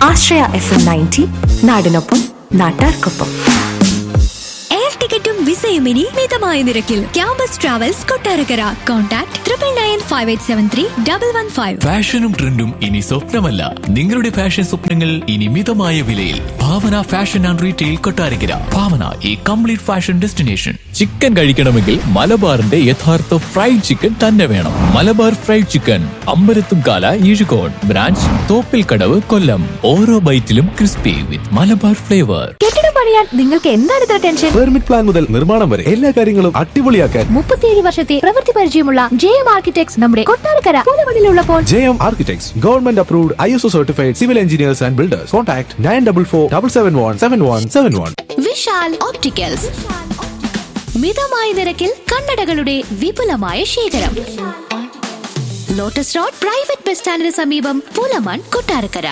ആശ്രയ F M ninety നാടിനൊപ്പം നാട്ടാർക്കൊപ്പം air ടിക്കറ്റും വിസയും ഇനി മിതമായ നിരക്കിൽ campus travels Kottarakkara contact triple nine five eight seven three double one five ഫാഷനും ട്രെൻഡും ഇനി സ്വപ്നമല്ല നിങ്ങളുടെ ഫാഷൻ സ്വപ്നങ്ങൾ ഇനി മിതമായ വിലയിൽ Bhavana fashion and retail Kottarakkara Bhavana ഈ കംപ്ലീറ്റ് ഫാഷൻ ഡെസ്റ്റിനേഷൻ ചിക്കൻ കഴിക്കണമെങ്കിൽ മലബാറിന്റെ യഥാർത്ഥ ഫ്രൈഡ് ചിക്കൻ തന്നെ വേണം Malabar fried chicken Ambalathumkala Ezhukode branch Thoppil Kadavu Kollam ഓരോ ബൈറ്റിലും ക്രിസ്പി വിത്ത് മലബാർ ഫ്ലേവർ കെട്ടിടം പണിയാൻ നിങ്ങൾക്ക് എന്താണ് ഇത്ര ടെൻഷൻ പെർമിറ്റ് പ്ലാൻ മുതൽ നിർമ്മാണം വരെ എല്ലാ കാര്യങ്ങളും അടിപൊളിയാക്കാൻ മുപ്പത്തിയേഴ് വർഷത്തെ പ്രവൃത്തി പരിചയമുള്ള ജെ എം ആർക്കിടെക്ട്സ് നമ്മുടെ കൊട്ടാരക്കര പുതുമണിലുള്ളപ്പോൾ J M architects government approved I S O certified civil engineers and builders contact nine double four double seven one seven one seven one Vishal opticals മിതമായ നിരക്കിൽ കണ്ണടകളുടെ വിപുലമായ ശേഖരം ലോട്ടസ് റോഡ് പ്രൈവറ്റ് ബസ് സ്റ്റാൻഡിന് സമീപം പൂലമാൻ കൊട്ടാരക്കര